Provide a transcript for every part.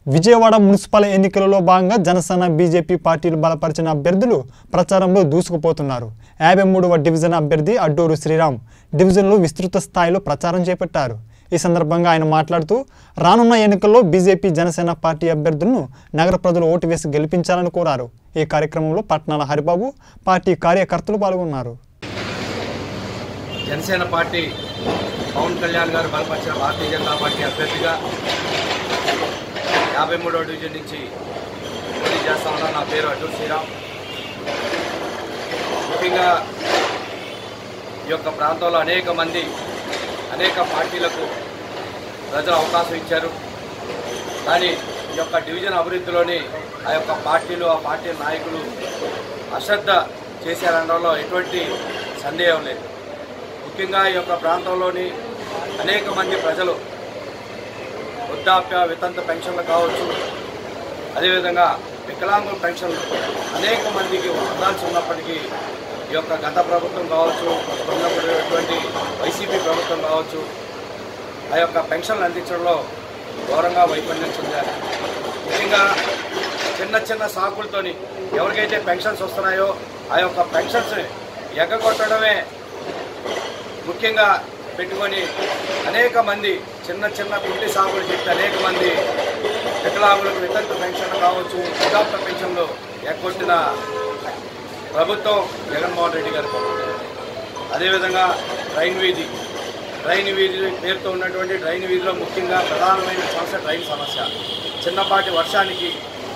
Vijayawada municipal ఎన్నికలలో భాగంగా Janasena BJP పార్టీలు బలపరిచిన అభ్యర్థులు ప్రచారంలో దూసుకుపోతున్నారు యాభై మూడవ డివిజన్ అభ్యర్థి అడ్డూరు శ్రీరామ్ డివిజన్లో విస్తృత స్థాయిలో ప్రచారం చేపట్టారు ఈ సందర్భంగా ఆయన మాట్లాడుతూ రానున్న ఎన్నికల్లో బీజేపీ జనసేన పార్టీ అభ్యర్థులను నగర ప్రజలు ఓటు వేసి గెలిపించాలని కోరారు ఈ కార్యక్రమంలో పట్నాల హరిబాబు పార్టీ కార్యకర్తలు పాల్గొన్నారు జనసేన పార్టీ పవన్ కళ్యాణ్ గారు బలపరిచిన భారతీయ జనతా పార్టీ అభ్యర్థిగా యాభై మూడవ డివిజన్ నుంచి పోటీ చేస్తా ఉన్నా నా పేరు అడ్డు శ్రీరామ్ ముఖ్యంగా ఈ యొక్క ప్రాంతంలో అనేక మంది అనేక పార్టీలకు ప్రజలు అవకాశం ఇచ్చారు కానీ ఈ యొక్క డివిజన్ అభివృద్ధిలోని ఆ యొక్క పార్టీలు ఆ పార్టీ నాయకులు అశ్రద్ధ చేశారనడంలో ఎటువంటి సందేహం లేదు ముఖ్యంగా ఈ యొక్క ప్రాంతంలోని అనేక మంది ప్రజలు వృద్ధాప్య వితంత పెన్షన్లు కావచ్చు అదేవిధంగా వికలాంగుల పెన్షన్లు అనేక మందికి అందాల్సి ఉన్నప్పటికీ ఈ యొక్క గత ప్రభుత్వం కావచ్చు ఉన్నటువంటి వైసీపీ ప్రభుత్వం కావచ్చు ఆ యొక్క పెన్షన్లు అందించడంలో ఘోరంగా వైఫల్యం చెందారు ముఖ్యంగా చిన్న చిన్న సాకులతోని ఎవరికైతే పెన్షన్స్ వస్తున్నాయో ఆ యొక్క పెన్షన్స్ ఎగ్గొట్టడమే ముఖ్యంగా పెట్టుకొని అనేక మంది చిన్న చిన్న కుంటి సాగులు చెప్పి అనేక మంది వికలాంగులకు వితంతు పెన్షన్లు కావచ్చు వృద్ధాప్య పెన్షన్లు ఎగ్గొట్టిన ప్రభుత్వం జగన్మోహన్ రెడ్డి గారి ప్రభుత్వం అదేవిధంగా డ్రైన్ వీధి డ్రైన్ వీధి పేరుతో ఉన్నటువంటి డ్రైన్ వీధిలో ముఖ్యంగా ప్రధానమైన సమస్య డ్రైన్ సమస్య చిన్నపాటి వర్షానికి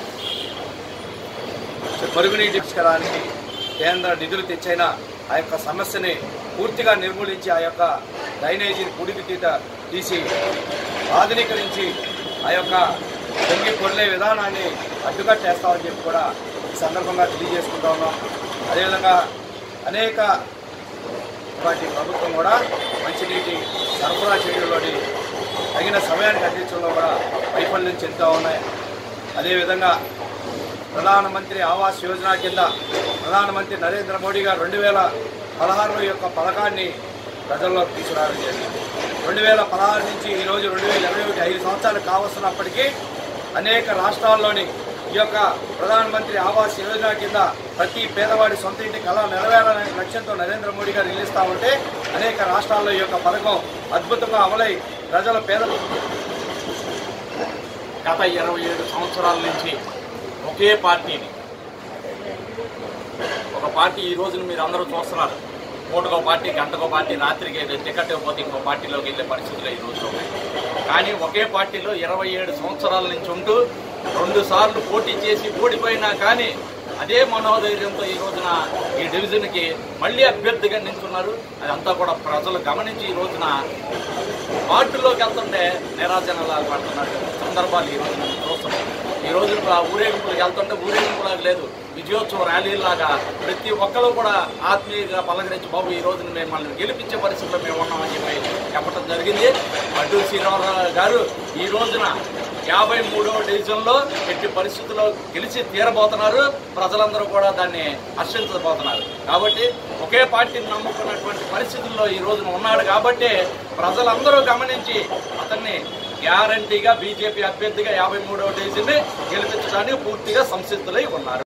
మరుగునీటి పరిష్కారానికి కేంద్ర నిధులు తెచ్చైనా ఆ యొక్క సమస్యని పూర్తిగా నిర్మూలించి ఆ యొక్క డ్రైనేజీని పుడికి తీత తీసి ఆధునీకరించి ఆ యొక్క దొంగి పొరలే విధానాన్ని అడ్డుకట్టేస్తామని చెప్పి కూడా ఈ సందర్భంగా తెలియజేసుకుంటా ఉన్నాం అదేవిధంగా అనేక వాటి ప్రభుత్వం కూడా మంచినీటి సరఫరా చేయడంలోని తగిన సమయానికి అందించడంలో కూడా వైఫల్యం చెందుతూ ఉన్నాయి అదేవిధంగా ప్రధానమంత్రి ఆవాస్ యోజన కింద ప్రధానమంత్రి నరేంద్ర మోడీ గారు రెండు వేల పదహారులో యొక్క పథకాన్ని ప్రజల్లోకి తీసుకురావడం జరిగింది రెండు వేల పదహారు నుంచి ఈరోజు రెండు వేల ఇరవై ఒకటి ఐదు సంవత్సరాలు కావస్తున్నప్పటికీ అనేక రాష్ట్రాల్లోని ఈ యొక్క ప్రధానమంత్రి ఆవాస్ యోజన కింద ప్రతి పేదవాడి సొంత ఇంటి కళ నెరవేరాలనే లక్ష్యంతో నరేంద్ర మోడీ గారు నిలుస్తూ ఉంటే అనేక రాష్ట్రాల్లో ఈ యొక్క పథకం అద్భుతంగా అమలై ప్రజల పేద గత ఇరవై ఏడు సంవత్సరాల నుంచి ఒకే పార్టీని ఒక పార్టీ ఈ రోజున మీరు అందరూ చూస్తున్నారు పూటకో పార్టీ గంటకో పార్టీ రాత్రికి టికెట్ ఇవ్వకపోతే ఇంకో పార్టీలోకి వెళ్ళే పరిస్థితులు ఈ రోజులో ఉన్నాయి కానీ ఒకే పార్టీలో ఇరవై ఏడు సంవత్సరాల నుంచి ఉంటూ రెండు సార్లు పోటీ చేసి ఓడిపోయినా కానీ అదే మనోధైర్యంతో ఈ రోజున ఈ డివిజన్కి మళ్ళీ అభ్యర్థిగా నిల్చున్నారు అదంతా కూడా ప్రజలు గమనించి ఈ రోజున వార్డుల్లోకి వెళ్తుంటే నిరాజనలాగా పడుతున్నారు సందర్భాలు ఈ రోజున మనం చూస్తున్నాం ఈ రోజు ఊరేగింపులకు వెళ్తుంటే ఊరేగింపులాగా లేదు విజయోత్సవ ర్యాలీలాగా ప్రతి ఒక్కరు కూడా ఆత్మీయంగా పలకరించి బాబు ఈ రోజున మిమ్మల్ని గెలిపించే పరిస్థితిలో మేము ఉన్నామని చెప్పి చెప్పడం జరిగింది అడ్డు శ్రీరామరావు గారు ఈ రోజున యాభై మూడవ డివిజన్లో ఎట్టి పరిస్థితుల్లో గెలిచి తీరబోతున్నారు ప్రజలందరూ కూడా దాన్ని హర్షించబోతున్నారు కాబట్టి ఒకే పార్టీని నమ్ముకున్నటువంటి పరిస్థితుల్లో ఈ రోజున ఉన్నాడు కాబట్టి ప్రజలందరూ గమనించి అతన్ని గ్యారంటీగా బీజేపీ అభ్యర్థిగా యాభై మూడవ డివిజన్ని గెలిపించడానికి పూర్తిగా సంసిద్ధులై ఉన్నారు